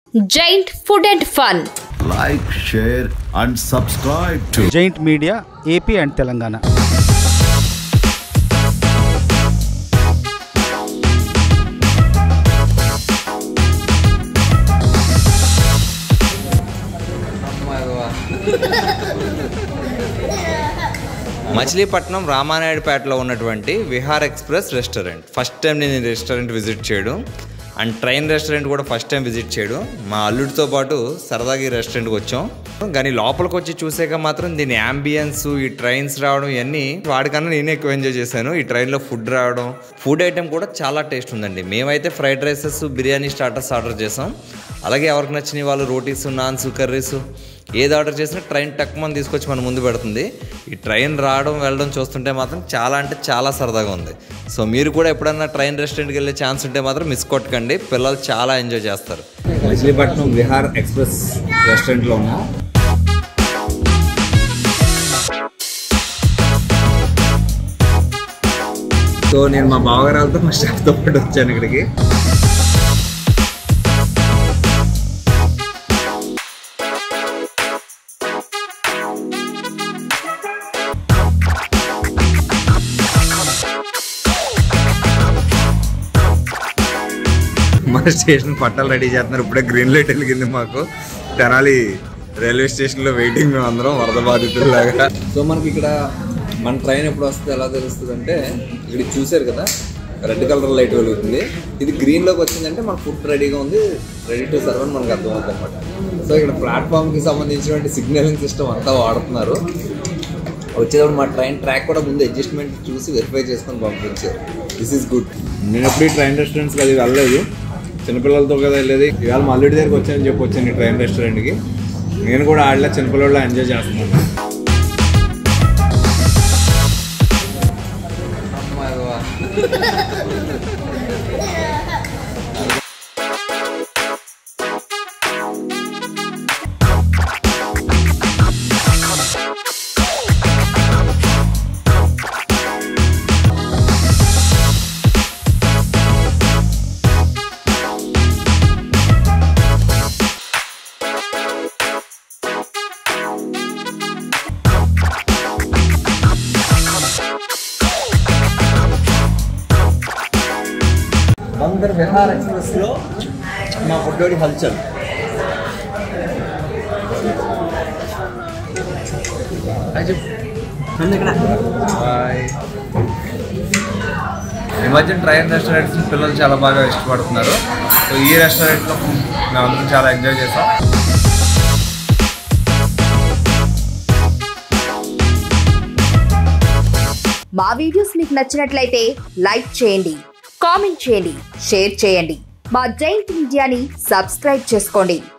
Giant Food and Fun. like, share, and subscribe to giant media AP and Telangana Machilipatnam రామానాయుడుపేటలో ఉన్నటువంటి Vihar express restaurant first time నేను ఈ restaurant visit చేయడం and train restaurant కూడా first time visit చేయడం మా అల్లుడితో పాటు సరదాగా ఈ రెస్టారెంట్కి వచ్చాం కానీ లోపలికి వచ్చి చూసాక మాత్రం దీని అంబియన్స్ ఈ ట్రైన్స్ రావడం ఇవన్నీ వాడికన్నా నేనే ఎక్కువ ఎంజాయ్ చేశాను ఈ ట్రైన్లో ఫుడ్ రావడం ఫుడ్ ఐటెం కూడా చాలా టేస్ట్ ఉందండి మేమైతే fried rices biryani starters order చేసాం అలాగే ఎవరికి నచ్చిన వాళ్ళు రోటీస్ నాన్స్ కర్రీస్ ఏది ఆర్డర్ చేసినా ట్రైన్ టక్మని తీసుకొచ్చి మన ముందు పెడుతుంది ఈ ట్రైన్ రావడం వెళ్ళడం చూస్తుంటే మాత్రం చాలా అంటే చాలా సరదాగా ఉంది సో మీరు కూడా ఎప్పుడన్నా ట్రైన్ రెస్టారెంట్కి వెళ్ళే ఛాన్స్ ఉంటే మాత్రం మిస్ కొట్టకండి పిల్లలు చాలా ఎంజాయ్ చేస్తారు మచిలీపట్నం విహార్ ఎక్స్ప్రెస్ రెస్టారెంట్లో ఉన్నాం సో నేను మా బావగారాలతో మా స్టాఫ్తో పాటు వచ్చాను ఇక్కడికి మన స్టేషన్ పట్టాలు రెడీ చేస్తున్నారు ఇప్పుడే గ్రీన్ లైట్ వెలిగింది మాకు తెనాలి రైల్వే స్టేషన్లో వెయిటింగ్ మేము అందరం వరద బాధితుల్లాగా సో మనకి ఇక్కడ మన ట్రైన్ ఎప్పుడు వస్తుంది ఎలా తెలుస్తుంది అంటే ఇక్కడ చూసారు కదా రెడ్ కలర్ లైట్ వెలుగుతుంది ఇది గ్రీన్లోకి వచ్చిందంటే మన ఫుడ్ రెడీగా ఉంది రెడీ టు సర్వ్ అని మనకు అర్థమవుతుంది అనమాట సో ఇక్కడ ప్లాట్ఫామ్కి సంబంధించినటువంటి సిగ్నలింగ్ సిస్టమ్ అంతా వాడుతున్నారు వచ్చేటప్పుడు మా ట్రైన్ ట్రాక్ కూడా ముందు అడ్జస్ట్మెంట్ చూసి వెరిఫై చేసుకొని పంపించారు దిస్ ఈస్ గుడ్ నేను ఎప్పుడు ఈ ట్రైన్ రెస్టారెంట్స్కి అది వెళ్ళలేదు చిన్నపిల్లలతో కదా వెళ్ళేది ఇవాళ మా అల్లుడి దగ్గరికి వచ్చానని చెప్పి వచ్చాను ఈ ట్రైన్ రెస్టారెంట్కి నేను కూడా ఆడలే చిన్నపిల్లల ఎంజాయ్ చేస్తున్నాను బందర్ విహార్ ఎక్స్ప్రెస్లో మా ఫుడ్డోడి హల్చల్ ఈ మధ్య ట్రైన్ రెస్టారెంట్స్ పిల్లలు చాలా బాగా ఇష్టపడుతున్నారు సో ఈ రెస్టారెంట్లో మేమందరం చాలా ఎంజాయ్ చేసాం మా వీడియోస్ మీకు నచ్చినట్లయితే లైక్ చేయండి కామెంట్ చేయండి షేర్ చేయండి మా జైంట్ మీడియాని సబ్స్క్రైబ్ చేసుకోండి